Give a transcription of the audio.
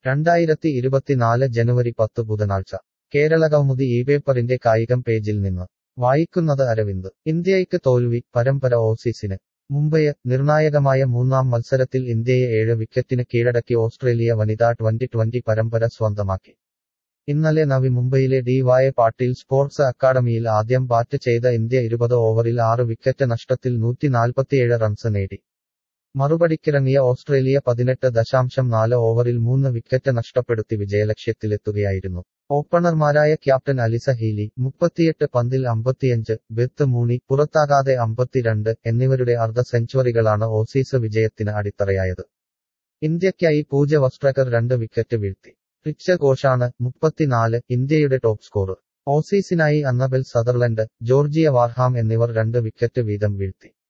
രണ്ടായിരത്തി ഇരുപത്തിനാല് ജനുവരി പത്ത് ബുധനാഴ്ച കേരളകൗമുദി ഈ പേപ്പറിന്റെ കായികം പേജിൽ നിന്ന് വായിക്കുന്നത് അരവിന്ദ് ഇന്ത്യയ്ക്ക് തോൽവി പരമ്പര ഓസീസിന് മുംബൈ നിർണായകമായ മൂന്നാം മത്സരത്തിൽ ഇന്ത്യയെ ഏഴ് വിക്കറ്റിന് കീഴടക്കി ഓസ്ട്രേലിയ വനിതാ ട്വന്റി ട്വന്റി പരമ്പര സ്വന്തമാക്കി ഇന്നലെ നവി മുംബൈയിലെ ഡി വായ പാട്ടീൽ സ്പോർട്സ് അക്കാഡമിയിൽ ആദ്യം ബാറ്റ് ചെയ്ത ഇന്ത്യ ഇരുപത് ഓവറിൽ ആറ് വിക്കറ്റ് നഷ്ടത്തിൽ നൂറ്റി നാൽപ്പത്തിയേഴ് റൺസ് നേടി മറുപടിക്കിറങ്ങിയ ഓസ്ട്രേലിയ പതിനെട്ട് ദശാംശം നാല് ഓവറിൽ മൂന്ന് വിക്കറ്റ് നഷ്ടപ്പെടുത്തി വിജയലക്ഷ്യത്തിലെത്തുകയായിരുന്നു ഓപ്പണർമാരായ ക്യാപ്റ്റൻ അലിസ ഹീലി മുപ്പത്തിയെട്ട് പന്തിൽ അമ്പത്തിയഞ്ച് ബെത്ത് മൂണി പുറത്താകാതെ അമ്പത്തിരണ്ട് എന്നിവരുടെ അർദ്ധ സെഞ്ചുറികളാണ് ഓസീസ് വിജയത്തിന് അടിത്തറയായത് ഇന്ത്യയ്ക്കായി പൂജ വസ്ട്രകർ രണ്ട് വിക്കറ്റ് വീഴ്ത്തി റിച്ച ഘോഷാണ് മുപ്പത്തിനാല് ഇന്ത്യയുടെ ടോപ്പ് സ്കോറർ ഓസീസിനായി അന്നബെൽ സദർലൻഡ് ജോർജിയ വാർഹാം എന്നിവർ രണ്ട് വിക്കറ്റ് വീതം വീഴ്ത്തി